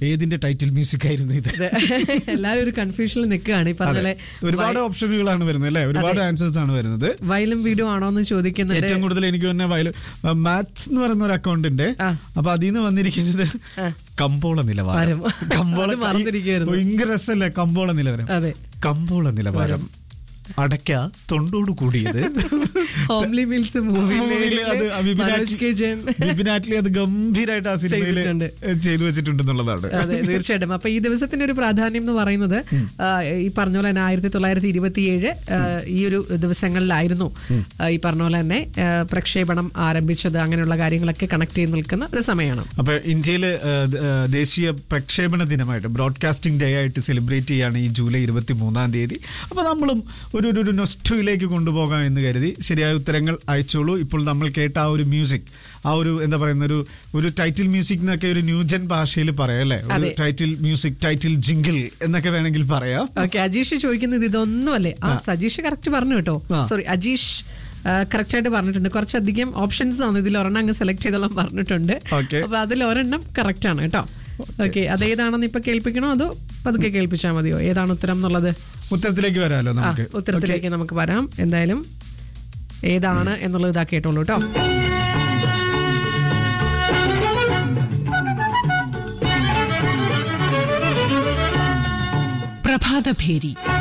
ഏതിന്റെ title music ആയിരുന്നു ഇത് ഇത് എല്ലാവരും ഒരു കൺഫ്യൂഷനിൽ നിൽക്കുകയാണ് ഈ പറഞ്ഞ പോലെ ഒരുപാട് ഓപ്ഷനുകളാണ് വരുന്നത് അല്ലേ ഒരുപാട് ആൻസേഴ്സ് ആണ് വരുന്നത് വയലും വീടും ആണോ എന്ന് ചോദിക്കുന്നുണ്ട് ഏറ്റവും കൂടുതൽ എനിക്ക് തന്നെ വയല് മാത്സ് എന്ന് പറയുന്ന ഒരു അക്കൗണ്ട് ഉണ്ട് ആ. അപ്പൊ അതിൽ നിന്ന് വന്നിരിക്കുന്നത് കമ്പോള നിലവാരം വരം. കമ്പോള അത് മറന്നിരിക്കുകയായിരുന്നു. ഭയങ്കര രസമല്ലേ കമ്പോള നിലവാരം അതെ കമ്പോള നിലവാരം അടയ്ക്ക തൊണ്ടോട് കൂടിയത് ഹോംലി മിൽസ് മൂവിയില് അത് മൂവി മനോജ് വിപിൻ കെ ജയൻ വിപിൻ ആറ്റ്ലി അത് ഗംഭീരമായിട്ട് ആ സിനിമയിൽ ചെയ്തിട്ടുണ്ട്. ചെയ്തു വെച്ചിട്ടുണ്ടെന്നുള്ളതാണ് അതെ തീർച്ചയായിട്ടും അപ്പൊ ഈ ദിവസത്തിന്റെ ഒരു പ്രാധാന്യം എന്ന് പറയുന്നത് ആ, ഈ പറഞ്ഞ പോലെ തന്നെ ആയിരത്തി തൊള്ളായിരത്തി ഇരുപത്തിയേഴ് ഈ ഒരു ദിവസങ്ങളിലായിരുന്നു ആ, ഈ പറഞ്ഞ പോലെ തന്നെ ആ, പ്രക്ഷേപണം ആരംഭിച്ചത് അങ്ങനെയുള്ള കാര്യങ്ങളൊക്കെ കണക്ട് ചെയ്ത് നിൽക്കുന്ന ഒരു സമയമാണ് അപ്പൊ ഇന്ത്യയില് ഏഹ്, ദ- ഏഹ്, ദേശീയ പ്രക്ഷേപണ ദിനമായിട്ട് ബ്രോഡ്കാസ്റ്റിംഗ് ഡേ ആയിട്ട് സെലിബ്രേറ്റ് ചെയ്യാണ് ഈ ജൂലൈ ഇരുപത്തി മൂന്നാം തീയതി അപ്പൊ നമ്മളും ഒരു ഒരു- ഒരു നൊസ്റ്റയിലേക്ക് കൊണ്ടുപോകാം എന്ന് കരുതി ശരിയായ ഉത്തരങ്ങൾ അയച്ചോളൂ ഇപ്പോൾ നമ്മൾ കേട്ട ആ ഒരു മ്യൂസിക് ആ ഒരു എന്താ പറയുന്ന ഒരു ഒരു ടൈറ്റിൽ മ്യൂസിക് എന്നൊക്കെ ഒരു ന്യൂജൻ ഭാഷയിൽ പറയാം അല്ലേ ഒരു അതെ. ടൈറ്റിൽ മ്യൂസിക് ടൈറ്റിൽ ജിങ്കിൾ എന്നൊക്കെ വേണമെങ്കിൽ പറയാം ഓക്കെ അജീഷ് ചോദിക്കുന്നത് ഇതൊന്നുമല്ലേ ആ സജീഷ് കറക്റ്റ് പറഞ്ഞു കേട്ടോ ആ. സോറി അജീഷ് കറക്റ്റ് ആയിട്ട് പറഞ്ഞിട്ടുണ്ട് കുറച്ചധികം ഓപ്ഷൻസ് ആണ് ഇതിൽ ഒരെണ്ണം അങ്ങ് സെലക്ട് ചെയ്തോളം പറഞ്ഞിട്ടുണ്ട് Okay. അപ്പൊ അതിൽ ഒരെണ്ണം കറക്റ്റ് ആണ് കേട്ടോ ഓക്കെ അതേതാണെന്ന് ഇപ്പൊ കേൾപ്പിക്കണോ അതോ പതുക്കെ കേൾപ്പിച്ചാൽ മതിയോ ഏതാണ് ഉത്തരം എന്നുള്ളത് ഉത്തരത്തിലേക്ക് വരാമല്ലോ ആ നമുക്ക് ഉത്തരത്തിലേക്ക് നമുക്ക് വരാം എന്തായാലും ഏതാണ് എന്നുള്ളത് ഇതാ കേട്ടോളൂ കേട്ടോ പ്രഭാതഭേരി